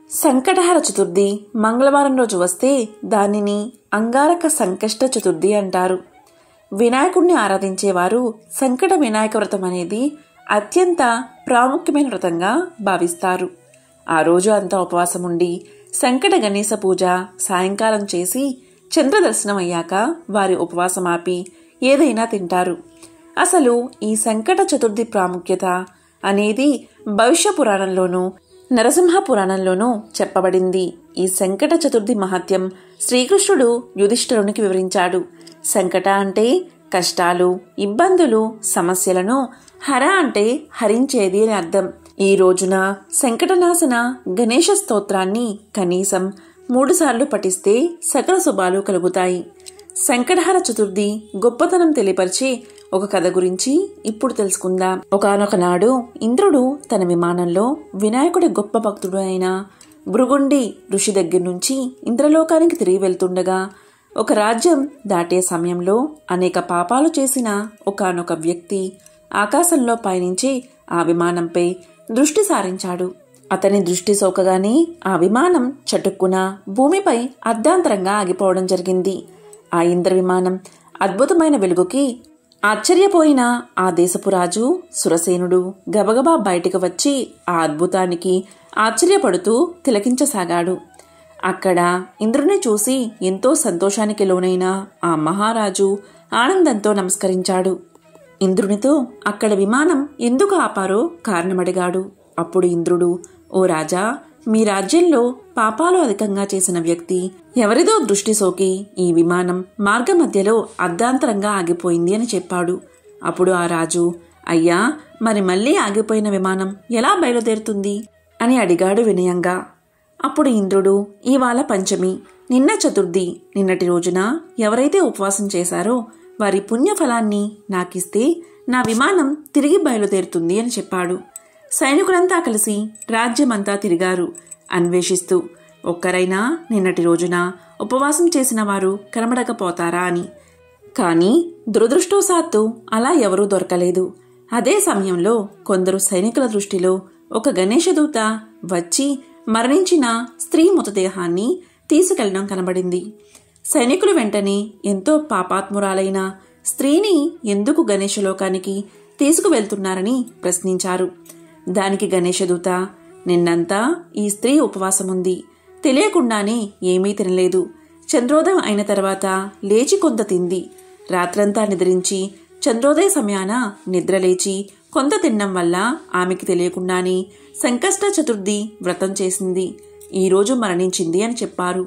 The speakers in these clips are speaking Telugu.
సంకటహర చతుర్థి మంగళవారం రోజు వస్తే దానిని అంగారక సంకష్ట చతుర్థి అంటారు వినాయకుడిని ఆరాధించేవారు సంకట వినాయక వ్రతం అనేది అత్యంత ప్రాముఖ్యమైన వ్రతంగా భావిస్తారు ఆ రోజు అంతా ఉపవాసం ఉండి సంకట గణేశ పూజ సాయంకాలం చేసి చంద్ర దర్శనం అయ్యాక వారి ఉపవాసం ఆపి ఏదైనా తింటారు అసలు ఈ సంకట చతుర్థి ప్రాముఖ్యత అనేది భవిష్య పురాణంలోనూ నరసింహ పురాణంలోనూ చెప్పబడింది ఈ సంకట చతుర్థి మహత్యం శ్రీకృష్ణుడు యుధిష్ఠిరునికి వివరించాడు సంకట అంటే కష్టాలు ఇబ్బందులు సమస్యలను హర అంటే హరించేది అని అర్థం ఈ రోజున సంకటనాశన గణేష స్తోత్రాన్ని కనీసం మూడుసార్లు పఠిస్తే సకల శుభాలు కలుగుతాయి సంకటహర చతుర్థి గొప్పతనం తెలియపరిచే ఒక కథ గురించి ఇప్పుడు తెలుసుకుందాం ఒకనొక నాడు ఇంద్రుడు తన విమానంలో వినాయకుడి గొప్ప భక్తుడు అయిన భృగుండి ఋషి దగ్గర నుంచి ఇంద్రలోకానికి తిరిగి వెళ్తుండగా ఒక రాజ్యం దాటే సమయంలో అనేక పాపాలు చేసిన ఒకనొక వ్యక్తి ఆకాశంలో పయనించి ఆ విమానంపై దృష్టి సారించాడు అతని దృష్టి సోకగానే ఆ విమానం చటుక్కున భూమిపై అర్ధాంతరంగా ఆగిపోవడం జరిగింది ఆ ఇంద్ర విమానం అద్భుతమైన వెలుగుకి ఆశ్చర్యపోయిన ఆ దేశపు రాజు సురసేనుడు గబగబా బయటకు వచ్చి ఆ అద్భుతానికి ఆశ్చర్యపడుతూ తిలకించసాగాడు అక్కడ ఇంద్రుని చూసి ఎంతో సంతోషానికి లోనైన ఆ మహారాజు ఆనందంతో నమస్కరించాడు ఇంద్రునితో అక్కడ విమానం ఎందుకు ఆపారో కారణమడిగాడు అప్పుడు ఇంద్రుడు ఓ రాజా మీ రాజ్యంలో పాపాలు అధికంగా చేసిన వ్యక్తి ఎవరిదో దృష్టి సోకి ఈ విమానం మార్గ మధ్యలో అర్ధాంతరంగా ఆగిపోయింది అని చెప్పాడు అప్పుడు ఆ రాజు అయ్యా మరి మళ్ళీ ఆగిపోయిన విమానం ఎలా బయలుదేరుతుంది అని అడిగాడు వినయంగా అప్పుడు ఇంద్రుడు ఇవాళ పంచమి నిన్న చతుర్థి నిన్నటి రోజున ఎవరైతే ఉపవాసం చేశారో వారి పుణ్యఫలాన్ని నాకిస్తే నా విమానం తిరిగి బయలుదేరుతుంది అని చెప్పాడు సైనికులంతా కలిసి రాజ్యమంతా తిరిగారు అన్వేషిస్తూ ఒక్కరైనా నిన్నటి రోజున ఉపవాసం చేసిన వారు కనబడకపోతారా అని కానీ దురదృష్టవశాత్తు అలా ఎవరూ దొరకలేదు అదే సమయంలో కొందరు సైనికుల దృష్టిలో ఒక గణేశదూత వచ్చి మరణించిన స్త్రీ మృతదేహాన్ని తీసుకెళ్లడం కనబడింది సైనికులు వెంటనే ఎంతో పాపాత్మురాలైన స్త్రీని ఎందుకు గణేశలోకానికి తీసుకువెళ్తున్నారని ప్రశ్నించారు దానికి గణేశదూత నిన్నంతా ఈ స్త్రీ ఉపవాసముంది తెలియకుండానే ఏమీ తినలేదు చంద్రోదయం అయిన తర్వాత లేచి కొంత తింది రాత్రంతా నిద్రించి చంద్రోదయ సమయాన నిద్రలేచి కొంత తినడం వల్ల ఆమెకి తెలియకుండానే సంకష్ట చతుర్థి వ్రతం చేసింది ఈరోజు మరణించింది అని చెప్పారు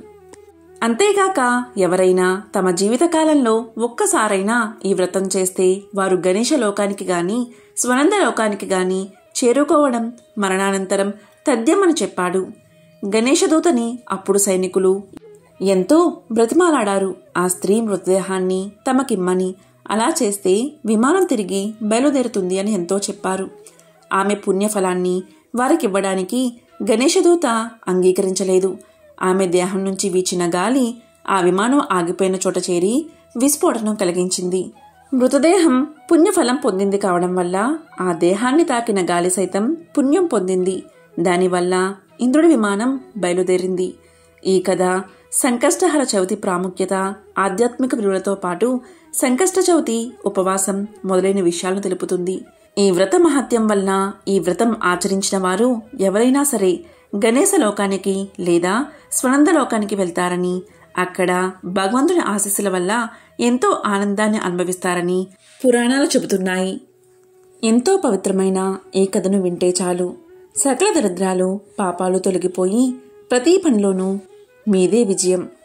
అంతేగాక ఎవరైనా తమ జీవితకాలంలో ఒక్కసారైనా ఈ వ్రతం చేస్తే వారు గణేష లోకానికి గాని స్వనంద లోకానికి గాని చేరుకోవడం మరణానంతరం తథ్యమని చెప్పాడు గణేశదూతని అప్పుడు సైనికులు ఎంతో బ్రతిమాలాడారు ఆ స్త్రీ మృతదేహాన్ని తమకిమ్మని అలా చేస్తే విమానం తిరిగి బయలుదేరుతుంది అని ఎంతో చెప్పారు ఆమె పుణ్యఫలాన్ని వారికివ్వడానికి గణేశదూత అంగీకరించలేదు ఆమె దేహం నుంచి వీచిన గాలి ఆ విమానం ఆగిపోయిన చోట చేరి విస్ఫోటనం కలిగించింది మృతదేహం పుణ్యఫలం పొందింది కావడం వల్ల ఆ దేహాన్ని తాకిన గాలి సైతం పుణ్యం పొందింది దానివల్ల ఇంద్రుడి విమానం బయలుదేరింది ఈ కథ సంకష్టహర చవితి ప్రాముఖ్యత ఆధ్యాత్మిక విలువలతో పాటు సంకష్ట చవితి ఉపవాసం మొదలైన విషయాలను తెలుపుతుంది ఈ వ్రత మహత్యం వలన ఈ వ్రతం ఆచరించిన వారు ఎవరైనా సరే గణేశ లోకానికి లేదా స్వనంద లోకానికి వెళ్తారని అక్కడ భగవంతుని ఆశీస్సుల వల్ల ఎంతో ఆనందాన్ని అనుభవిస్తారని పురాణాలు చెబుతున్నాయి ఎంతో పవిత్రమైన ఈ కథను వింటే చాలు సకల దరిద్రాలు పాపాలు తొలగిపోయి ప్రతి పనిలోనూ మీదే విజయం